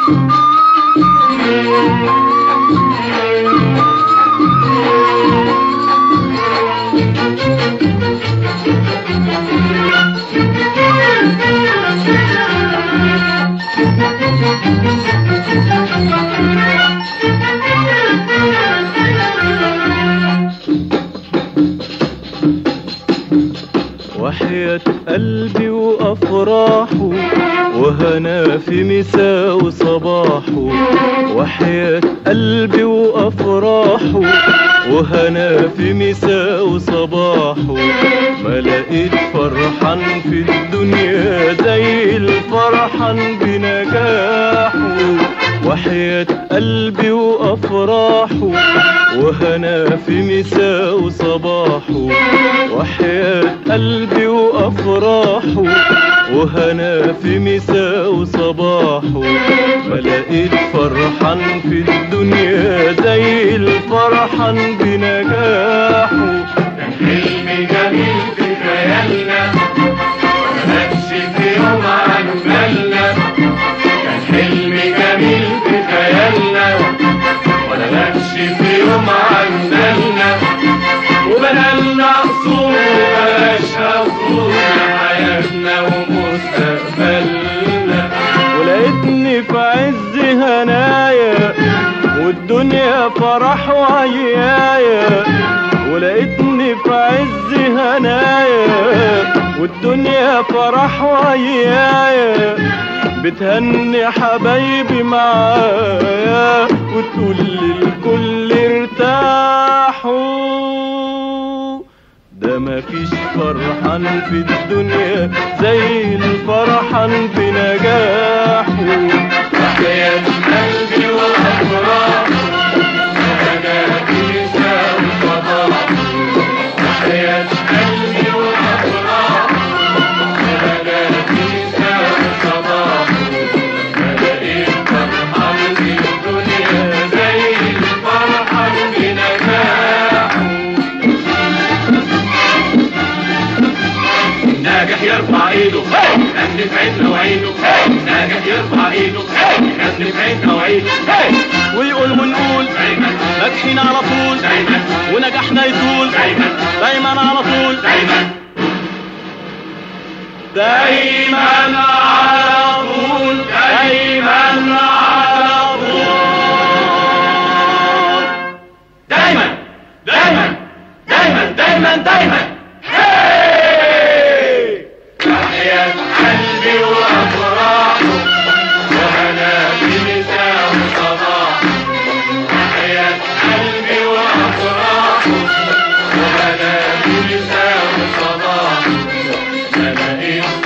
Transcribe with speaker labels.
Speaker 1: وحياة قلبي وأفراحه وهنا في مساء وصباحه وحياة قلبي وأفراحه وهنا في مساء وصباحه ما لقيت فرحان في الدنيا زي الفرحان بنجاحه وحياة قلبي وأفراحه وهنا في مساء وصباحه وحياة قلبي وأفراحه وهنا في مساء وصباحه ما لقيت فرحان في الدنيا زي الفرحان بنجاحه
Speaker 2: كان حلم جميل في خيالنا ملكش في يوم عن بالنا كان حلم جميل في خيالنا ولا لكش في يوم عن بالنا وبنالنا قصور وبلاش قصور حياتنا ومستقبلنا
Speaker 1: ولقيتني في عز هنايا والدنيا فرح وعيايا ولقيتني في عز هنايا والدنيا فرح وعيايا بتهني حبايبي معايا وتقول للكل ارتاحوا ده مفيش فرحان في الدنيا زي الفرحان بنجاحه
Speaker 2: وحياة قلبي وأفراح وأنا في ساعة صباح وحياة قلبي وأفراح وأنا في ساعة صباح بلاقيك فرحان في الدنيا زي الفرحان بنجاحه ناجح يرفع ايده غني في عيننا وعيده ناجح يرفع ايده غني في عيننا وعيده
Speaker 1: ويقول ونقول
Speaker 2: دايما
Speaker 1: ناجحين على طول
Speaker 2: دايما
Speaker 1: ونجاحنا يطول
Speaker 2: دايما
Speaker 1: دايما على طول
Speaker 2: دايما
Speaker 1: دايما على طول دايما على طول
Speaker 2: دايما دايما دايما دايما دايما هاي تحية قلبي وأفراحه وأنا في مساء وصباح تحية قلبي وأفراحه وأنا في مساء وصباح ما لقيت